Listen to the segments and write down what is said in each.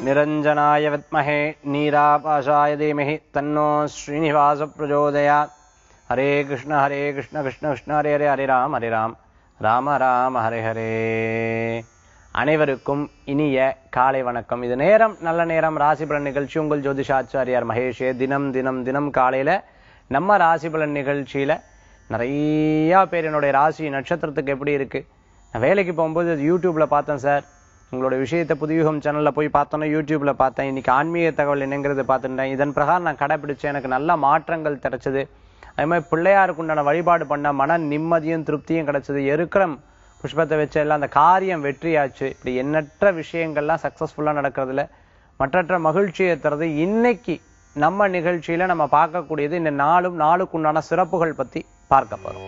निरञ्जनाय विद्महे नीरापाशाय धीमहि तन्नो श्रीनिवास प्रचोदयात् हरे कृष्ण हरे कृष्ण कृष्ण कृष्ण हरे हरे हरे ராம் ஹரே ராம் ராம ராம ஹரே ஹரே அனைவருக்கும் இனிய காலை வணக்கம் இது நேரம் நல்ல நேரம் ராசி பலன் நிகழ்ச்சி உங்கள் ஜோதிஷாச்சாரியார் மகேஷே தினம் தினம் தினம் காலையில நம்ம ராசி பலன் நிகழ்ச்சியில நிறைய பேர் என்னுடைய ராசி நட்சத்திரத்துக்கு எப்படி இருக்கு நான் வேலைக்கு போகும்போது யூடியூப்ல பார்த்தேன் சார் உங்களுடைய விஷயத்தை புதுயுகம் சேனல்ல போய் பார்த்தோன்னா யூடியூப்ல பார்த்தேன் இன்னைக்கு ஆன்மீக தகவல் என்னங்கிறது பார்த்துட்டேன் இதன் பிரகாரம் நான் கடைபிடிச்சேன் எனக்கு நல்ல மாற்றங்கள் கிடைச்சது அதே மாதிரி பிள்ளையாருக்கு உண்டான வழிபாடு பண்ண மன நிம்மதியும் திருப்தியும் கிடைச்சது எருக்கிறம் புஷ்பத்தை வச்சு எல்லாம் அந்த காரியம் வெற்றியாச்சு இப்படி எண்ணற்ற விஷயங்கள்லாம் சக்சஸ்ஃபுல்லா நடக்கிறதுல மற்றற்ற மகிழ்ச்சியை தருது இன்னைக்கு நம்ம நிகழ்ச்சியில நம்ம பார்க்கக்கூடியது இந்த நாளும் நாளுக்கு உண்டான சிறப்புகள் பத்தி பார்க்க போறோம்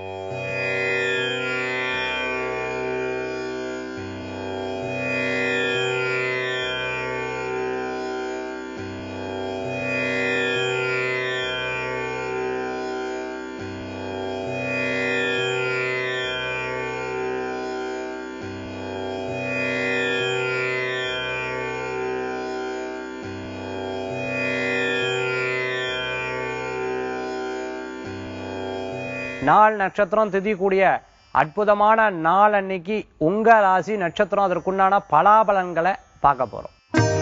நாள் நட்சத்திரம் திதி கூடிய அற்புதமான நாள் அன்னைக்கு உங்க ராசி நட்சத்திரம் அதற்குண்டான பலாபலன்களை பார்க்க போறோம்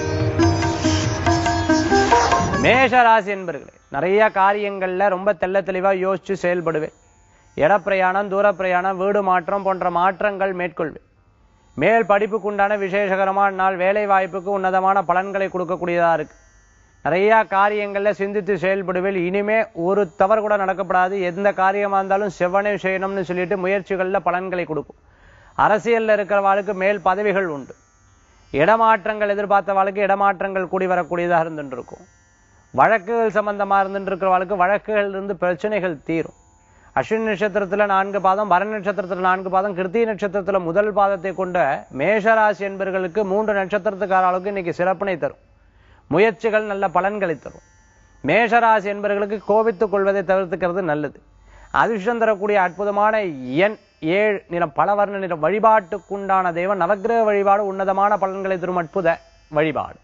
மேஷ ராசி என்பர்களே நிறைய காரியங்கள்ல ரொம்ப தெள்ள தெளிவா யோசிச்சு செயல்படுவேன் இடப்பிரயாணம் தூர பிரயாணம் வீடு மாற்றம் போன்ற மாற்றங்கள் மேற்கொள்வேன் மேல் படிப்புக்குண்டான விசேஷகரமான நாள் வேலை வாய்ப்புக்கு உன்னதமான பலன்களை கொடுக்கக்கூடியதா இருக்கு நிறைய காரியங்கள்ல சிந்தித்து செயல்படுவேன் இனிமே ஒரு தவறு கூட நடக்கப்படாது எந்த காரியமா இருந்தாலும் செவ்வனே செய்யணும்னு சொல்லிட்டு முயற்சிகள்ல பலன்களை கொடுக்கும் அரசியல்ல இருக்கிறவாளுக்கு மேல் பதவிகள் உண்டு இடமாற்றங்கள் எதிர்பார்த்த வாழ்க்கை இடமாற்றங்கள் கூடி வரக்கூடியதாக இருந்துட்டு இருக்கும் வழக்குகள் சம்பந்தமா இருந்துட்டு இருக்கிறவாளுக்கு வழக்குகள் இருந்து பிரச்சனைகள் தீரும் அஸ்வினி நட்சத்திரத்துல நான்கு பாதம் பரண நட்சத்திரத்துல நான்கு பாதம் கிருத்தி நட்சத்திரத்துல முதல் பாதத்தை கொண்ட மேஷராசி என்பர்களுக்கு மூன்று நட்சத்திரத்துக்கார அளவுக்கு இன்னைக்கு சிறப்பினை தரும் முயற்சிகள் நல்ல பலன்களை தரும் மேஷராசி என்பவர்களுக்கு கோபித்துக் கொள்வதை தவிர்த்துக்கிறது நல்லது அதிர்ஷ்டம் தரக்கூடிய அற்புதமான எண் ஏழு நிறம் பல வர்ண நிறம் வழிபாட்டுக்குண்டான தெய்வம் நவக்கிரக வழிபாடு உன்னதமான பலன்களை தரும் அற்புத வழிபாடு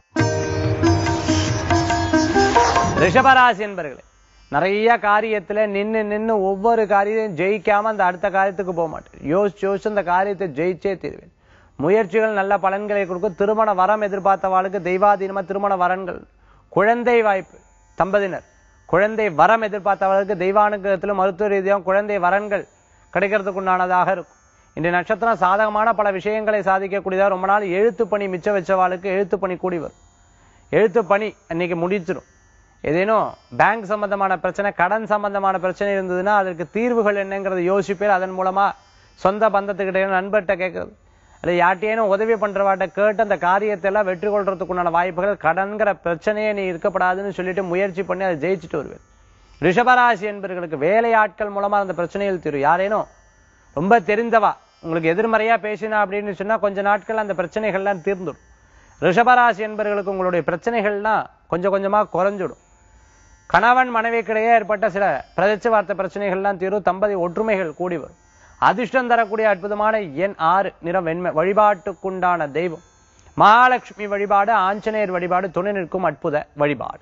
ரிஷபராசி என்பர்களே நிறைய காரியத்துல நின்னு நின்னு ஒவ்வொரு காரியத்தையும் ஜெயிக்காம அந்த அடுத்த காரியத்துக்கு போக மாட்டேன் யோசிச்சு யோசிச்சு அந்த காரியத்தை ஜெயிச்சே தீர்வேன் முயற்சிகள் நல்ல பலன்களை கொடுக்கும் திருமண வரம் எதிர்பார்த்தவாளுக்கு தெய்வாதீனமா திருமண வரன்கள் குழந்தை வாய்ப்பு தம்பதியினர் குழந்தை வரம் எதிர்பார்த்தவர்களுக்கு தெய்வானுகிரகத்திலும் மருத்துவ ரீதியாக குழந்தை வரன்கள் கிடைக்கிறதுக்கு உண்டானதாக இருக்கும் இன்றைய நட்சத்திரம் சாதகமான பல விஷயங்களை சாதிக்கக்கூடியதாக ரொம்ப நாள் எழுத்து பணி மிச்சம் வச்சவாளுக்கு எழுத்து பணி கூடி வரும் எழுத்து பணி இன்னைக்கு முடிச்சிடும் ஏதேனும் பேங்க் சம்பந்தமான பிரச்சனை கடன் சம்பந்தமான பிரச்சனை இருந்ததுன்னா அதற்கு தீர்வுகள் என்னங்கிறத யோசிப்பேர் அதன் மூலமா சொந்த பந்தத்துக்கிட்ட நண்பர்கிட்ட கேட்கறது அல்லது யார்ட்டையேனும் உதவி பண்றவாட்ட கேட்டு அந்த காரியத்தை எல்லாம் வெற்றி கொள்றதுக்குண்டான வாய்ப்புகள் கடன்கிற பிரச்சனையே நீ இருக்கப்படாதுன்னு சொல்லிட்டு முயற்சி பண்ணி அதை ஜெயிச்சுட்டு வருவேன் ரிஷபராசி என்பவர்களுக்கு வேலையாட்கள் மூலமா அந்த பிரச்சனைகள் தீரும் யாரேனும் ரொம்ப தெரிந்தவா உங்களுக்கு எதிர்மறையா பேசினா அப்படின்னு சொன்னா கொஞ்ச நாட்கள் அந்த பிரச்சனைகள்லாம் தீர்ந்துடும் ரிஷபராசி என்பவர்களுக்கு உங்களுடைய பிரச்சனைகள்லாம் கொஞ்சம் கொஞ்சமா குறைஞ்சிடும் கணவன் மனைவிக்கிடையே ஏற்பட்ட சில பிரதட்ச வார்த்தை பிரச்சனைகள்லாம் தீரும் தம்பதி ஒற்றுமைகள் கூடி வரும் அதிர்ஷ்டம் தரக்கூடிய அற்புதமான எண் ஆறு நிறம் வெண்மை வழிபாட்டுக்குண்டான தெய்வம் மகாலட்சுமி வழிபாடு ஆஞ்சநேயர் வழிபாடு துணை நிற்கும் அற்புத வழிபாடு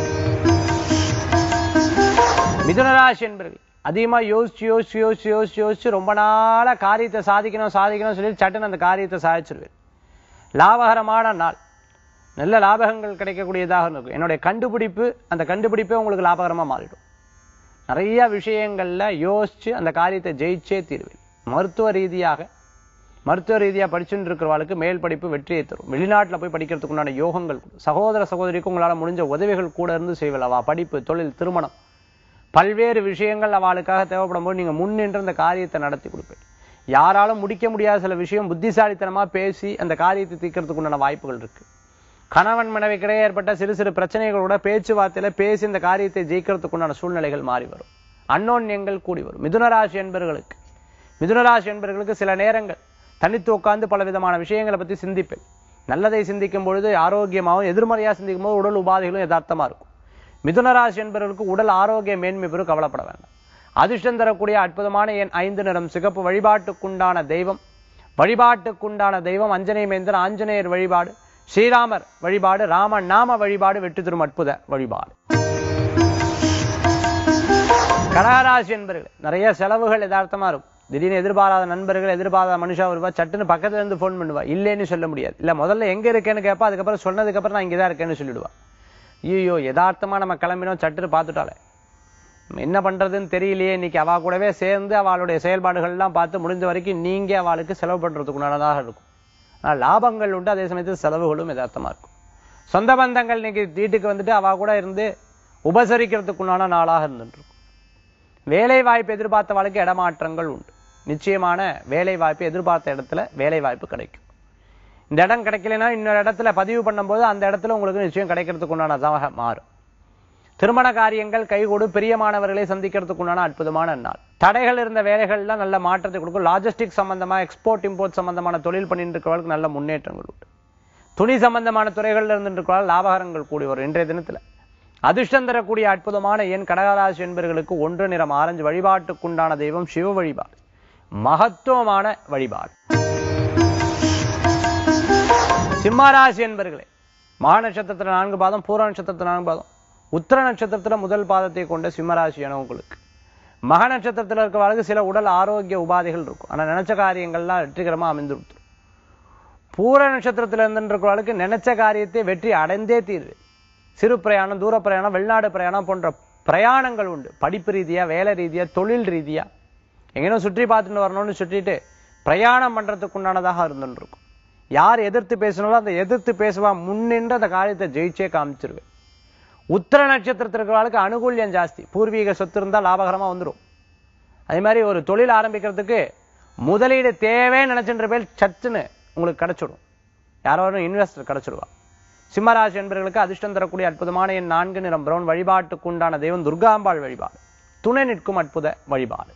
மிதுனராசி என்பர்கள் அதிகமா யோசிச்சு யோசிச்சு யோசிச்சு யோசிச்சு யோசிச்சு ரொம்ப நாளா காரியத்தை சாதிக்கணும் சாதிக்கணும் சொல்லி சட்டுன்னு அந்த காரியத்தை சாதிச்சிருவேன் லாபகரமான நாள் நல்ல லாபகங்கள் கிடைக்கக்கூடியதாக இருக்கும் என்னுடைய கண்டுபிடிப்பு அந்த கண்டுபிடிப்பே உங்களுக்கு லாபகரமா மாறிடும் நிறைய விஷயங்கள்ல யோசிச்சு அந்த காரியத்தை ஜெயிச்சே தீர்வேன் மருத்துவ ரீதியாக மருத்துவ ரீதியா படிச்சுட்டு இருக்கிறவளுக்கு மேல் படிப்பு வெற்றியை தரும் வெளிநாட்டுல போய் படிக்கிறதுக்கு உண்டான யோகங்கள் கொடு. சகோதர சகோதரிக்கு உங்களால முடிஞ்ச உதவிகள் கூட இருந்து செய்வலவா படிப்பு தொழில் திருமணம் பல்வேறு விஷயங்கள் அவளுக்காக தேவைப்படும் போது நீங்க முன்னின்று அந்த காரியத்தை நடத்தி கொடுப்பேன் யாராலும் முடிக்க முடியாத சில விஷயம் புத்திசாலித்தனமா பேசி அந்த காரியத்தை தீர்க்கறதுக்கு உண்டான வாய்ப்புகள் இருக்கு கணவன் மனைவிக்கிடையே ஏற்பட்ட சிறு சிறு பிரச்சனைகளோட பேச்சுவார்த்தையில பேசி இந்த காரியத்தை ஜெயிக்கிறதுக்கு உண்டான சூழ்நிலைகள் மாறி வரும் அன்னோன்யங்கள் கூடி வரும் மிதுனராசி என்பர்களுக்கு மிதுனராசி என்பர்களுக்கு சில நேரங்கள் தனித்து உட்கார்ந்து பல விதமான விஷயங்களை பத்தி சிந்திப்பேன் நல்லதை சிந்திக்கும் பொழுது ஆரோக்கியமாகவும் எதிர்மறையா சிந்திக்கும் போது உடல் உபாதைகளும் யதார்த்தமா இருக்கும் மிதுனராசி என்பவர்களுக்கு உடல் ஆரோக்கிய மேன்மை பெறும் கவலைப்பட வேண்டாம் அதிர்ஷ்டம் தரக்கூடிய அற்புதமான என் ஐந்து நிறம் சிகப்பு வழிபாட்டுக்குண்டான தெய்வம் வழிபாட்டுக்குண்டான தெய்வம் அஞ்சனேய மேந்தர் ஆஞ்சநேயர் வழிபாடு ஸ்ரீராமர் வழிபாடு ராம நாம வழிபாடு வெற்றி தரும் அற்புத வழிபாடு கடகராசி என்பர்கள் நிறைய செலவுகள் யதார்த்தமா இருக்கும் திடீர்னு எதிர்பாராத நண்பர்கள் எதிர்பாராத மனுஷா வருவா சட்டுன்னு பக்கத்துல இருந்து ஃபோன் பண்ணுவா இல்லைன்னு சொல்ல முடியாது இல்ல முதல்ல எங்க இருக்கேன்னு கேட்பா அதுக்கப்புறம் சொன்னதுக்கு அப்புறம் நான் இங்கதான் இருக்கேன்னு சொல்லிடுவா ஐயோ யதார்த்தமா நம்ம கிளம்பினோம் சட்டுன்னு பார்த்துட்டாலே நம்ம என்ன பண்றதுன்னு தெரியலையே இன்னைக்கு அவ கூடவே சேர்ந்து அவளுடைய செயல்பாடுகள் எல்லாம் பார்த்து முடிஞ்ச வரைக்கும் நீங்க அவளுக்கு செலவு பண்றதுக்குண்டானதாக இருக்கும் ஆனா லாபங்கள் உண்டு அதே சமயத்தில் செலவுகளும் யதார்த்தமா இருக்கும் சொந்த பந்தங்கள் இன்னைக்கு வீட்டுக்கு வந்துட்டு அவ கூட இருந்து உபசரிக்கிறதுக்குண்டான நாளாக இருந்துட்டு இருக்கும் வேலை வாய்ப்பு எதிர்பார்த்த வாழ்க்கை இடமாற்றங்கள் உண்டு நிச்சயமான வேலை வாய்ப்பு எதிர்பார்த்த இடத்துல வேலை வாய்ப்பு கிடைக்கும் இந்த இடம் கிடைக்கலைன்னா இன்னொரு இடத்துல பதிவு பண்ணும்போது அந்த இடத்துல உங்களுக்கு நிச்சயம் கிடைக்கிறதுக்கு உண்டானதாக மாறும் திருமண காரியங்கள் கைகூடு பிரியமானவர்களை சந்திக்கிறதுக்கு உண்டான அற்புதமான நாள் தடைகள் இருந்த வேலைகள்லாம் நல்ல மாற்றத்தை கொடுக்கும் லாஜிஸ்டிக் சம்பந்தமா எக்ஸ்போர்ட் இம்போர்ட் சம்பந்தமான தொழில் பண்ணிட்டு இருக்கிறவர்களுக்கு நல்ல முன்னேற்றங்கள் உண்டு துணி சம்பந்தமான துறைகள்ல இருந்துட்டு இருக்கிறவர்கள் லாபகரங்கள் கூடி வரும் இன்றைய தினத்துல அதிர்ஷ்டம் தரக்கூடிய அற்புதமான என் கடகராசி என்பவர்களுக்கு ஒன்று நிறம் ஆரஞ்சு வழிபாட்டுக்குண்டான தெய்வம் சிவ வழிபாடு மகத்துவமான வழிபாடு சிம்மராசி என்பர்களே மகா நட்சத்திரத்துல நான்கு பாதம் பூர நட்சத்திரத்துல நான்கு பாதம் உத்தர நட்சத்திரத்துல முதல் பாதத்தை கொண்ட சிம்மராசியான உங்களுக்கு மக நட்சத்திரத்துல இருக்கிறவர்களுக்கு சில உடல் ஆரோக்கிய உபாதைகள் இருக்கும் ஆனா நினைச்ச காரியங்கள்லாம் வெற்றிகரமா அமைந்து கொடுத்துரும் பூர நட்சத்திரத்துல இருந்துருக்கிறவர்களுக்கு நினைச்ச காரியத்தை வெற்றி அடைந்தே தீர்வு சிறு பிரயாணம் தூர பிரயாணம் வெளிநாடு பிரயாணம் போன்ற பிரயாணங்கள் உண்டு படிப்பு ரீதியா வேலை ரீதியா தொழில் ரீதியா எங்கேயும் சுற்றி பார்த்துட்டு வரணும்னு சுற்றிட்டு பிரயாணம் பண்றதுக்கு உண்டானதாக இருந்துட்டு இருக்கும் யார் எதிர்த்து பேசணுமோ அந்த எதிர்த்து பேசுவா முன்னின்று அந்த காரியத்தை ஜெயிச்சே காமிச்சிருவேன் உத்தர நட்சத்திரத்தில் இருக்கிறவர்களுக்கு அனுகூல்யம் ஜாஸ்தி பூர்வீக சொத்து இருந்தால் லாபகரமா வந்துடும் அதே மாதிரி ஒரு தொழில் ஆரம்பிக்கிறதுக்கு முதலீடு தேவைன்னு நினைச்சுன்ற பேர் சச்சுன்னு உங்களுக்கு கிடைச்சிடும் யாரோ ஒரு இன்வெஸ்டர் கிடைச்சிடுவா சிம்மராசி என்பவர்களுக்கு அதிர்ஷ்டம் தரக்கூடிய அற்புதமான என் நான்கு நிறம் பிரவுன் வழிபாட்டுக்கு உண்டான தெய்வம் துர்காம்பாள் வழிபாடு துணை நிற்கும் அற்புத வழிபாடு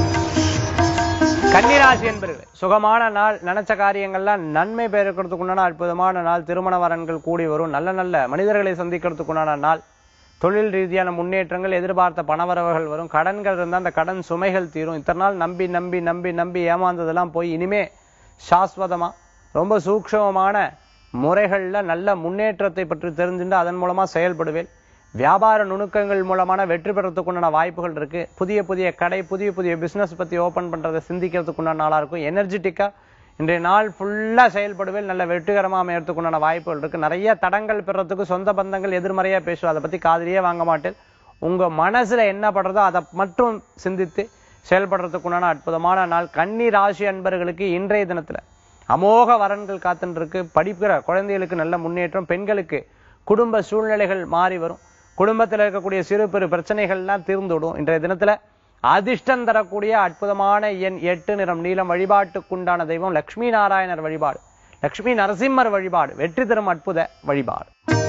கன்னிராசி என்பர்களே சுகமான நாள் நினைச்ச காரியங்கள்லாம் நன்மை பெருக்கிறதுக்கு உண்டான அற்புதமான நாள் திருமண வரன்கள் கூடி வரும் நல்ல நல்ல மனிதர்களை சந்திக்கிறதுக்கு உண்டான நாள் தொழில் ரீதியான முன்னேற்றங்கள் எதிர்பார்த்த பணவரவுகள் வரும் கடன்கள் இருந்தால் அந்த கடன் சுமைகள் தீரும் இத்தனை நாள் நம்பி நம்பி நம்பி நம்பி ஏமாந்ததெல்லாம் போய் இனிமே சாஸ்வதமா ரொம்ப சூக்ஷமமான முறைகள்ல நல்ல முன்னேற்றத்தை பற்றி தெரிஞ்சுட்டு அதன் மூலமா செயல்படுவேன் வியாபார நுணுக்கங்கள் மூலமான வெற்றி பெறத்துக்குண்டான வாய்ப்புகள் இருக்கு புதிய புதிய கடை புதிய புதிய பிசினஸ் பத்தி ஓபன் பண்றதை சிந்திக்கிறதுக்குண்டான நாளா இருக்கும் எனர்ஜெட்டிக்கா இன்றைய நாள் ஃபுல்லா செயல்படுவேன் நல்ல வெற்றிகரமா அமையறதுக்குண்டான வாய்ப்புகள் இருக்கு நிறைய தடங்கள் பெறத்துக்கு சொந்த பந்தங்கள் எதிர்மறையா பேசுவோம் அதை பத்தி காதுலயே வாங்க மாட்டேன் உங்க மனசுல என்ன படுறதோ அதை மட்டும் சிந்தித்து செயல்படுறதுக்குண்டான அற்புதமான நாள் கன்னி ராசி அன்பர்களுக்கு இன்றைய தினத்துல அமோக வரன்கள் காத்துட்டு இருக்கு படிக்கிற குழந்தைகளுக்கு நல்ல முன்னேற்றம் பெண்களுக்கு குடும்ப சூழ்நிலைகள் மாறி வரும் குடும்பத்தில் இருக்கக்கூடிய சிறு பெரு பிரச்சனைகள்லாம் தீர்ந்து விடும் இன்றைய தினத்துல அதிர்ஷ்டம் தரக்கூடிய அற்புதமான எண் எட்டு நிறம் நீளம் வழிபாட்டுக்குண்டான தெய்வம் லக்ஷ்மி நாராயணர் வழிபாடு லக்ஷ்மி நரசிம்மர் வழிபாடு வெற்றி தரும் அற்புத வழிபாடு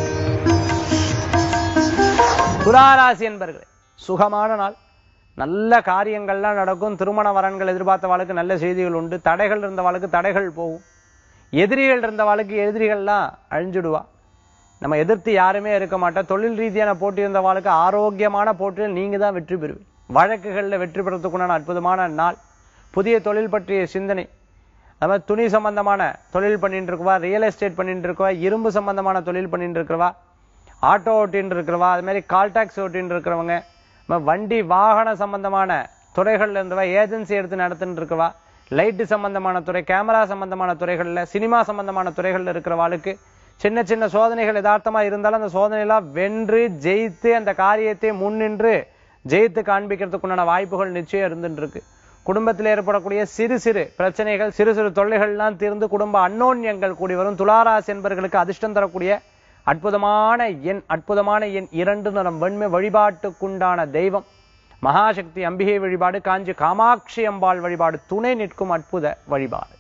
துளாராசி என்பர்களே சுகமான நாள் நல்ல காரியங்கள்லாம் நடக்கும் திருமண வரன்கள் எதிர்பார்த்த வாழ்க்கை நல்ல செய்திகள் உண்டு தடைகள் இருந்த வாழ்க்கை தடைகள் போகும் எதிரிகள் இருந்த வாழ்க்கை எதிரிகள்லாம் அழிஞ்சிடுவா நம்ம எதிர்த்து யாருமே இருக்க மாட்டா தொழில் ரீதியான போட்டி இருந்த வாழ்க்கை ஆரோக்கியமான போட்டியில் நீங்க தான் வெற்றி பெறுவீங்க வழக்குகள்ல வெற்றி பெறத்துக்குண்டான அற்புதமான நாள் புதிய தொழில் பற்றிய சிந்தனை அது மாதிரி துணி சம்பந்தமான தொழில் பண்ணிட்டு இருக்கவா ரியல் எஸ்டேட் பண்ணிட்டு இருக்கவா இரும்பு சம்பந்தமான தொழில் பண்ணிட்டு இருக்கிறவா ஆட்டோ ஓட்டின்னு இருக்கிறவா அது மாதிரி கால் டாக்ஸ் ஓட்டின்னு இருக்கிறவங்க நம்ம வண்டி வாகன சம்பந்தமான துறைகள்ல இருந்தவா ஏஜென்சி எடுத்து நடத்தின்னு இருக்கவா லைட்டு சம்பந்தமான துறை கேமரா சம்பந்தமான துறைகள்ல சினிமா சம்பந்தமான துறைகள்ல இருக்கிறவாளுக்கு சின்ன சின்ன சோதனைகள் யதார்த்தமா இருந்தாலும் அந்த சோதனையெல்லாம் வென்று ஜெயித்து அந்த காரியத்தை முன்னின்று ஜெயித்து காண்பிக்கிறதுக்குண்டான வாய்ப்புகள் நிச்சயம் இருந்துட்டு இருக்கு குடும்பத்தில் ஏற்படக்கூடிய சிறு சிறு பிரச்சனைகள் சிறு சிறு தொல்லைகள்லாம் தீர்ந்து குடும்ப அன்னோன்யங்கள் கூடி வரும் துளாராசி என்பர்களுக்கு அதிர்ஷ்டம் தரக்கூடிய அற்புதமான எண் அற்புதமான எண் இரண்டு நிறம் வெண்மை வழிபாட்டுக்குண்டான தெய்வம் மகாசக்தி அம்பிகை வழிபாடு காஞ்சி காமாட்சி அம்பாள் வழிபாடு துணை நிற்கும் அற்புத வழிபாடு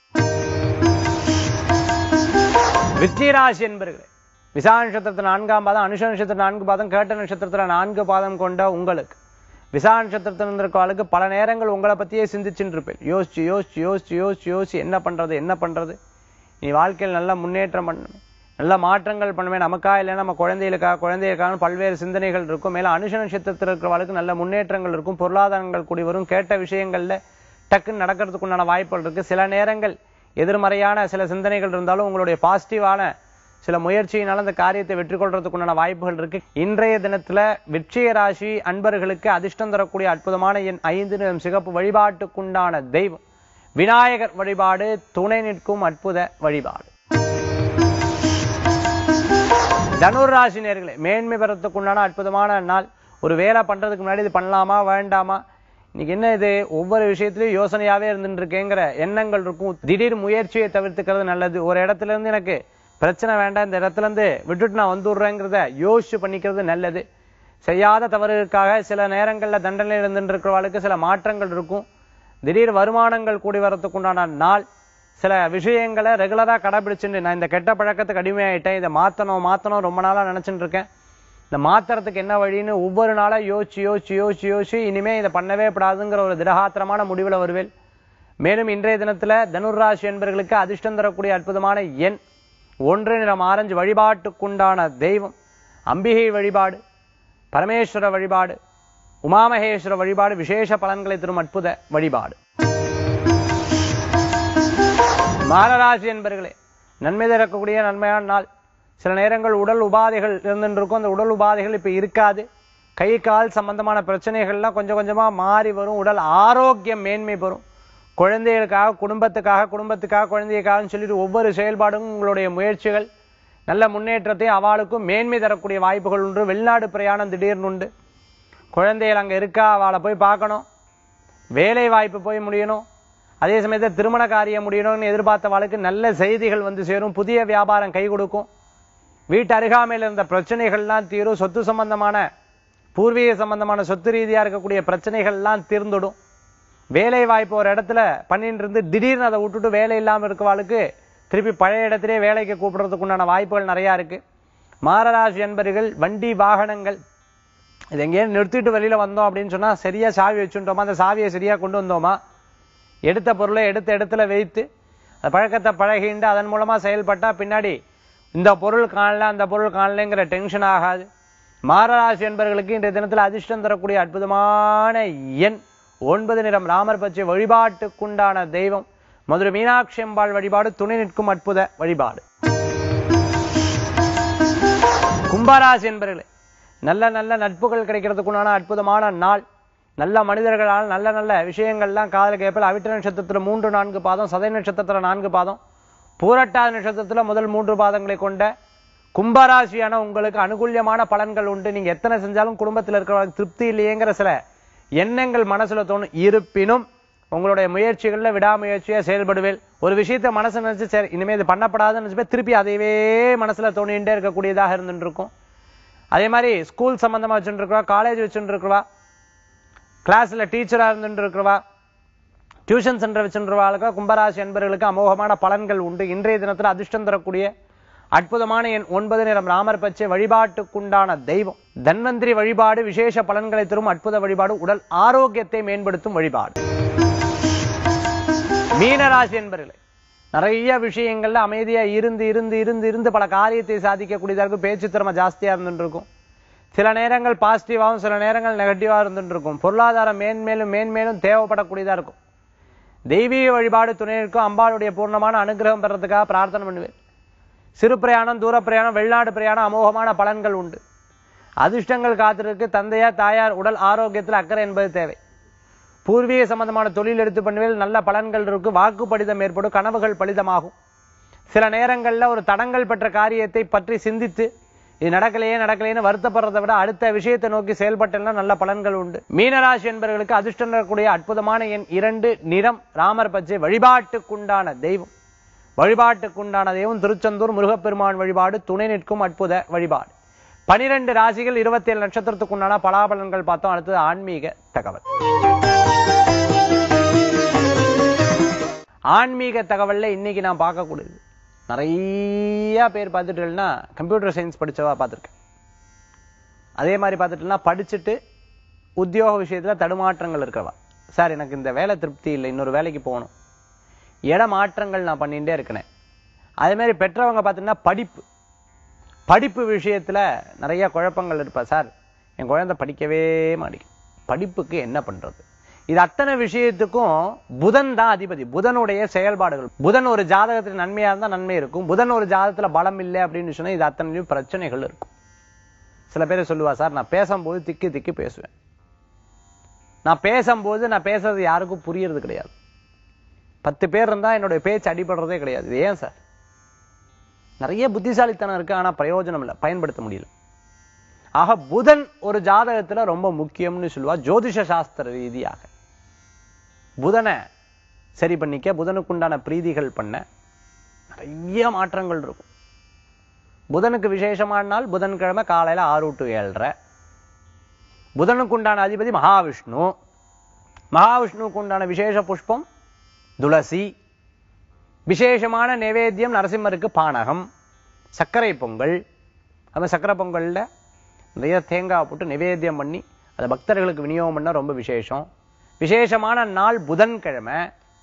விருச்சிகராசி என்பர்களே விசா நட்சத்திரத்தில் நான்காம் பாதம் அனுஷ நட்சத்திரம் நான்கு பாதம் கேட்ட நட்சத்திரத்துல நான்கு பாதம் கொண்ட உங்களுக்கு விசா நட்சத்திரத்தில் இருந்திருக்கவாளுக்கு பல நேரங்கள் உங்களை பத்தியே சிந்திச்சுட்டு இருப்பேன் யோசிச்சு யோசிச்சு யோசிச்சு யோசிச்சு யோசிச்சு என்ன பண்றது என்ன பண்றது நீ வாழ்க்கையில் நல்ல முன்னேற்றம் பண்ணணும் நல்ல மாற்றங்கள் பண்ணுமே நமக்கா இல்லை நம்ம குழந்தைகளுக்கா குழந்தைகளுக்கான பல்வேறு சிந்தனைகள் இருக்கும் மேல அனுஷ நட்சத்திரத்தில் இருக்கிறவளுக்கு நல்ல முன்னேற்றங்கள் இருக்கும் பொருளாதாரங்கள் கூடி வரும் கேட்ட விஷயங்கள்ல டக்குன்னு நடக்கிறதுக்குண்டான வாய்ப்புகள் இருக்கு சில நேரங்கள் எதிர்மறையான சில சிந்தனைகள் இருந்தாலும் உங்களுடைய பாசிட்டிவான சில முயற்சியினால அந்த காரியத்தை வெற்றி கொள்றதுக்கு உண்டான வாய்ப்புகள் இருக்கு இன்றைய தினத்துல விட்சிய ராசி அன்பர்களுக்கு அதிர்ஷ்டம் தரக்கூடிய அற்புதமான எண் ஐந்து நிறம் சிகப்பு வழிபாட்டுக்குண்டான தெய்வம் விநாயகர் வழிபாடு துணை நிற்கும் அற்புத வழிபாடு தனுர் ராசி நேர்களே மேன்மை பெறத்துக்கு உண்டான அற்புதமான நாள் ஒரு வேலை பண்றதுக்கு முன்னாடி இது பண்ணலாமா வேண்டாமா இன்னைக்கு என்ன இது ஒவ்வொரு விஷயத்திலயும் யோசனையாவே இருந்துட்டு இருக்கேங்கிற எண்ணங்கள் இருக்கும் திடீர் முயற்சியை தவிர்த்துக்கிறது நல்லது ஒரு இடத்துல இருந்து எனக்கு பிரச்சனை வேண்டாம் இந்த இடத்துல இருந்து விட்டுட்டு நான் வந்துடுறேங்கிறத யோசிச்சு பண்ணிக்கிறது நல்லது செய்யாத தவறுக்காக சில நேரங்கள்ல தண்டனை இருந்துட்டு இருக்கிறவர்களுக்கு சில மாற்றங்கள் இருக்கும் திடீர் வருமானங்கள் கூடி வரத்துக்கு உண்டான நாள் சில விஷயங்களை ரெகுலரா கடைபிடிச்சுட்டு நான் இந்த கெட்ட பழக்கத்துக்கு அடிமையாயிட்டேன் இதை மாத்தணும் மாத்தணும் ரொம்ப நாளா நினைச்சுட்டு இருக்கேன் இந்த மாத்துறதுக்கு என்ன வழின்னு ஒவ்வொரு நாளா யோசிச்சு யோசிச்சு யோசிச்சு யோசிச்சு இனிமே இதை பண்ணவே கூடாதுங்கிற ஒரு திடகாத்திரமான முடிவுல வருவேன் மேலும் இன்றைய தினத்துல தனுர்ராசி என்பர்களுக்கு அதிர்ஷ்டம் தரக்கூடிய அற்புதமான எண் ஒன்று நிறம் ஆரஞ்சு வழிபாட்டுக்குண்டான தெய்வம் அம்பிகை வழிபாடு பரமேஸ்வர வழிபாடு உமாமகேஸ்வர வழிபாடு விசேஷ பலன்களை தரும் அற்புத வழிபாடு மாரராசி என்பர்களே நன்மை தரக்கூடிய நன்மையான நாள் சில நேரங்கள் உடல் உபாதைகள் இருந்துட்டு இருக்கும் அந்த உடல் உபாதைகள் இப்ப இருக்காது கை கால் சம்பந்தமான பிரச்சனைகள்லாம் கொஞ்சம் கொஞ்சமா மாறி வரும் உடல் ஆரோக்கியம் மேன்மை பெறும் குழந்தைகளுக்காக குடும்பத்துக்காக குடும்பத்துக்காக குழந்தைக்காகன்னு சொல்லிட்டு ஒவ்வொரு செயல்பாடும் உங்களுடைய முயற்சிகள் நல்ல முன்னேற்றத்தை அவளுக்கும் மேன்மை தரக்கூடிய வாய்ப்புகள் உண்டு வெளிநாடு பிரயாணம் திடீர்னு உண்டு குழந்தைகள் அங்க இருக்கா அவளை போய் பார்க்கணும் வேலை வாய்ப்பு போய் முடியணும் அதே சமயத்தில் திருமண காரியம் முடியணும்னு எதிர்பார்த்தவாளுக்கு நல்ல செய்திகள் வந்து சேரும் புதிய வியாபாரம் கை கொடுக்கும் வீட்டு அருகாமையில் இருந்த பிரச்சனைகள்லாம் தீரும் சொத்து சம்பந்தமான பூர்வீக சம்பந்தமான சொத்து ரீதியா இருக்கக்கூடிய பிரச்சனைகள்லாம் தீர்ந்துடும் வேலை வாய்ப்பு ஒரு இடத்துல பண்ணிட்டு இருந்து திடீர்னு அதை விட்டுட்டு வேலை இல்லாம இருக்கவாளுக்கு திருப்பி பழைய இடத்திலே வேலைக்கு கூப்பிடுறதுக்கு உண்டான வாய்ப்புகள் நிறைய இருக்கு மாரராசி என்பர்கள் வண்டி வாகனங்கள் இது எங்கேயும் நிறுத்திட்டு வெளியில வந்தோம் அப்படின்னு சொன்னா சரியா சாவி வச்சுட்டோமா அந்த சாவியை சரியா கொண்டு வந்தோமா எடுத்த பொருளை எடுத்த இடத்துல வைத்து அந்த பழக்கத்தை பழகிண்டு அதன் மூலமா செயல்பட்டா பின்னாடி இந்த பொருள் காணல அந்த பொருள் காணலைங்கிற டென்ஷன் ஆகாது மாரராசி என்பவர்களுக்கு இன்றைய தினத்தில் அதிர்ஷ்டம் தரக்கூடிய அற்புதமான எண் ஒன்பது நிறம் ராமர் பச்சை வழிபாட்டுக்குண்டான தெய்வம் மதுரை மீனாட்சி அம்பாள் வழிபாடு துணை நிற்கும் அற்புத வழிபாடு கும்பராசி என்பவர்களே நல்ல நல்ல நட்புகள் கிடைக்கிறதுக்குண்டான அற்புதமான நாள் நல்ல மனிதர்களால் நல்ல நல்ல விஷயங்கள்லாம் காதல கேட்பல் அவிட்ட நட்சத்திரத்துல மூன்று நான்கு பாதம் சதய நட்சத்திரத்துல நான்கு பாதம் பூரட்டாதி நட்சத்திரத்துல முதல் மூன்று பாதங்களை கொண்ட கும்பராசியான உங்களுக்கு அனுகூல்யமான பலன்கள் உண்டு நீங்க எத்தனை செஞ்சாலும் குடும்பத்தில் இருக்கிறவங்களுக்கு திருப்தி இல்லையேங்கிற சில எண்ணங்கள் மனசுல தோணும் இருப்பினும் உங்களுடைய முயற்சிகள்ல விடாமுயற்சியா செயல்படுவேல் ஒரு விஷயத்தை மனசு நினைச்சு சரி இனிமே இது பண்ணப்படாதுன்னு நினைச்சு திருப்பி அதையவே மனசுல தோணிகிட்டே இருக்கக்கூடியதாக இருந்துட்டு இருக்கும் அதே மாதிரி ஸ்கூல் சம்பந்தமா வச்சுட்டு இருக்கிறவா காலேஜ் வச்சுட்டு இருக்கிறவா கிளாஸ்ல டீச்சரா இருந்துட்டு இருக்கிறவா டியூஷன் சென்டர் வச்சுருவாளுக்கு கும்பராசி என்பவர்களுக்கு அமோகமான பலன்கள் உண்டு இன்றைய தினத்துல அதிர்ஷ்டம் தரக்கூடிய அற்புதமான என் ஒன்பது நிறம் ராமர் பச்சை வழிபாட்டுக்குண்டான தெய்வம் தன்வந்திரி வழிபாடு விசேஷ பலன்களை தரும் அற்புத வழிபாடு உடல் ஆரோக்கியத்தை மேம்படுத்தும் வழிபாடு மீனராசி என்பர்களே நிறைய விஷயங்கள்ல அமைதியா இருந்து இருந்து இருந்து இருந்து பல காரியத்தை சாதிக்கக்கூடியதா இருக்கும் பேச்சு திறமை ஜாஸ்தியா இருந்துட்டு இருக்கும் சில நேரங்கள் பாசிட்டிவாகவும் சில நேரங்கள் நெகட்டிவா இருந்துட்டு இருக்கும் பொருளாதாரம் மேன்மேலும் மேன்மேலும் தேவைப்படக்கூடியதா இருக்கும் தெய்வீக வழிபாடு துணை இருக்கும் அம்பாளுடைய பூர்ணமான அனுகிரகம் பெறதுக்காக பிரார்த்தனை பண்ணுவேன் சிறு பிரயாணம் தூர பிரயாணம் வெளிநாடு பிரயாணம் அமோகமான பலன்கள் உண்டு அதிர்ஷ்டங்கள் காத்திருக்கு தந்தையார் தாயார் உடல் ஆரோக்கியத்தில் அக்கறை என்பது தேவை பூர்வீக சம்பந்தமான தொழில் எடுத்து பண்ணுவேல் நல்ல பலன்கள் இருக்கு வாக்கு படிதம் ஏற்படும் கனவுகள் பலிதமாகும் சில நேரங்கள்ல ஒரு தடங்கள் பெற்ற காரியத்தை பற்றி சிந்தித்து இது நடக்கலையே நடக்கலையேன்னு வருத்தப்படுறதை விட அடுத்த விஷயத்தை நோக்கி செயல்பட்டேன்னா நல்ல பலன்கள் உண்டு மீனராசி என்பவர்களுக்கு அதிர்ஷ்டம் தரக்கூடிய அற்புதமான எண் இரண்டு நிறம் ராமர் பச்சை வழிபாட்டுக்குண்டான தெய்வம் வழிபாட்டுக்குண்டான தெய்வம் திருச்செந்தூர் முருகப்பெருமான் வழிபாடு துணை நிற்கும் அற்புத வழிபாடு பனிரெண்டு ராசிகள் இருபத்தி ஏழு நட்சத்திரத்துக்குண்டான பலாபலன்கள் பார்த்தோம் அடுத்தது ஆன்மீக தகவல் ஆன்மீக தகவல்ல இன்னைக்கு நான் பார்க்கக்கூடியது நிறைய பேர் பார்த்துட்டீங்கன்னா கம்ப்யூட்டர் சயின்ஸ் படிச்சவா பார்த்துருக்கேன் அதே மாதிரி பார்த்துட்டீங்கன்னா படிச்சுட்டு உத்தியோக விஷயத்துல தடுமாற்றங்கள் இருக்கிறவா சார் எனக்கு இந்த வேலை திருப்தி இல்லை இன்னொரு வேலைக்கு போகணும் இட மாற்றங்கள் நான் பண்ணிட்டே இருக்கிறேன் அதே மாதிரி பெற்றவங்க பார்த்தீங்கன்னா படிப்பு படிப்பு விஷயத்துல நிறைய குழப்பங்கள் இருப்பா சார் என் குழந்தை படிக்கவே மாட்டேங்குது படிப்புக்கு என்ன பண்றது இது அத்தனை விஷயத்துக்கும் புதன் தான் அதிபதி புதனுடைய செயல்பாடுகள் புதன் ஒரு ஜாதகத்துல நன்மையா இருந்தா நன்மை இருக்கும் புதன் ஒரு ஜாதகத்துல பலம் இல்லை அப்படின்னு சொன்னா இது அத்தனையும் பிரச்சனைகள் இருக்கும் சில பேர் சொல்லுவா சார் நான் பேசும்போது திக்கி திக்கி பேசுவேன் நான் பேசும்போது நான் பேசுறது யாருக்கும் புரியறது கிடையாது பத்து பேர் இருந்தா என்னுடைய பேச்சு அடிபடுறதே கிடையாது இது ஏன் சார் நிறைய புத்திசாலித்தனம் இருக்கு ஆனா பிரயோஜனம் இல்லை பயன்படுத்த முடியல ஆக புதன் ஒரு ஜாதகத்துல ரொம்ப முக்கியம்னு சொல்லுவா ஜோதிஷ சாஸ்திர ரீதியாக புதனை சரி பண்ணிக்க புதனுக்குண்டான பிரீதிகள் பண்ண நிறைய மாற்றங்கள் இருக்கும் புதனுக்கு விசேஷமான நாள் புதன்கிழமை காலையில ஆறு டு ஏழரை புதனுக்கு உண்டான அதிபதி மகாவிஷ்ணு மகாவிஷ்ணுவுக்கு உண்டான விசேஷ புஷ்பம் துளசி விசேஷமான நைவேத்தியம் நரசிம்மருக்கு பானகம் சர்க்கரை பொங்கல் அந்த சர்க்கரை பொங்கல்ல நிறைய தேங்காய் போட்டு நிவேத்தியம் பண்ணி அதை பக்தர்களுக்கு விநியோகம் பண்ண ரொம்ப விசேஷம் விசேஷமான நாள் புதன்கிழமை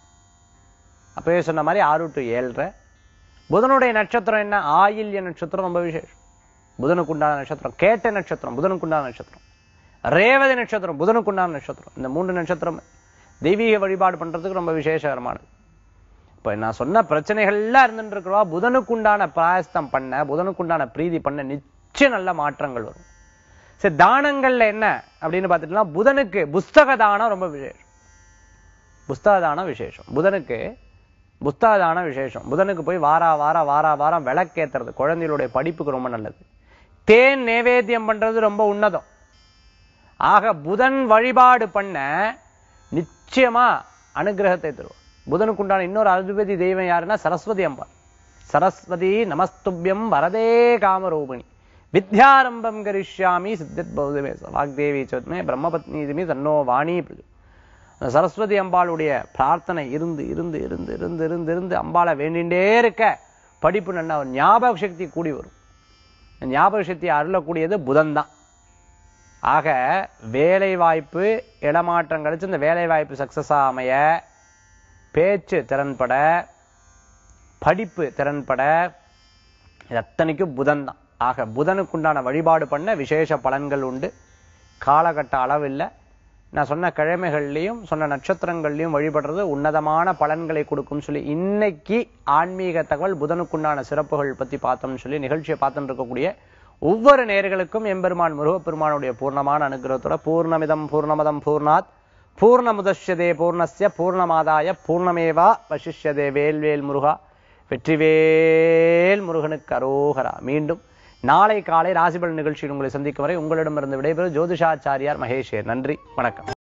அப்பவே சொன்ன மாதிரி ஆறு டு ஏழரை புதனுடைய நட்சத்திரம் என்ன ஆயில்ய நட்சத்திரம் ரொம்ப விசேஷம் புதனுக்கு உண்டான நட்சத்திரம் கேட்ட நட்சத்திரம் புதனுக்கு உண்டான நட்சத்திரம் ரேவதி நட்சத்திரம் புதனுக்கு உண்டான நட்சத்திரம் இந்த மூன்று நட்சத்திரம் தெய்வீக வழிபாடு பண்றதுக்கு ரொம்ப விசேஷகரமானது இப்ப நான் சொன்ன பிரச்சனைகள்லாம் இருந்துட்டு இருக்கிறவா புதனுக்குண்டான பிராயஸ்தம் பண்ண புதனுக்குண்டான பிரீதி பண்ண நிச்சயம் நல்ல மாற்றங்கள் வரும் சரி தானங்கள்ல என்ன அப்படின்னு பார்த்துட்டோம்னா புதனுக்கு புஸ்தக தானம் ரொம்ப விசேஷம் புஸ்தக தானம் விசேஷம் புதனுக்கு புஸ்தக தானம் விசேஷம் புதனுக்கு போய் வாரா வாரா வாரா வாரம் விளக்கேத்துறது குழந்தைகளுடைய படிப்புக்கு ரொம்ப நல்லது தேன் நைவேத்தியம் பண்றது ரொம்ப உன்னதம் ஆக புதன் வழிபாடு பண்ண நிச்சயமா அனுகிரகத்தை தருவோம் புதனுக்கு உண்டான இன்னொரு அதிபதி தெய்வம் யாருன்னா சரஸ்வதி அம்பாள் சரஸ்வதி நமஸ்துபியம் வரதே காமரூபிணி வித்யாரம்பம் கரிஷ்யாமி சித்தித் பௌதமே வாக்தேவி சோத்மே பிரம்மபத்னி இதுமே தன்னோ வாணி பிரஜு அந்த சரஸ்வதி அம்பாளுடைய பிரார்த்தனை இருந்து இருந்து இருந்து இருந்து இருந்து இருந்து அம்பாளை வேண்டிண்டே இருக்க படிப்பு நல்லா ஒரு ஞாபக சக்தி கூடி வரும் இந்த ஞாபக சக்தி அருளக்கூடியது புதன் தான் ஆக வேலை வாய்ப்பு இடமாற்றம் கிடைச்சு இந்த வேலை வாய்ப்பு சக்சஸ் அமைய பேச்சு திறன்பட படிப்பு திறன்பட இது அத்தனைக்கும் புதன் தான் ஆக புதனுக்குண்டான வழிபாடு பண்ண விசேஷ பலன்கள் உண்டு காலகட்ட அளவில்லை நான் சொன்ன கிழமைகள்லையும் சொன்ன நட்சத்திரங்கள்லையும் வழிபடுறது உன்னதமான பலன்களை கொடுக்கும்னு சொல்லி இன்னைக்கு ஆன்மீக தகவல் புதனுக்குண்டான சிறப்புகள் பத்தி பார்த்தோம்னு சொல்லி நிகழ்ச்சியை பார்த்துட்டு இருக்கக்கூடிய ஒவ்வொரு நேர்களுக்கும் எம்பெருமான் முருகப்பெருமானுடைய பூர்ணமான அனுகிரகத்தோட பூர்ணமிதம் பூர்ணமதம் பூர்ணாத் பூர்ணமுதஷ்யதே பூர்ணஸ்ய பூர்ணமாதாய பூர்ணமேவா வசிஷ்யதே வேல்வேல் முருகா வெற்றிவேல் முருகனுக்கு அரோகரா மீண்டும் நாளை காலை ராசிபலன் நிகழ்ச்சியில் உங்களை சந்திக்கும் வரை உங்களிடமிருந்து விடைபெறும் ஜோதிஷாச்சாரியார் மகேஷேர் நன்றி வணக்கம்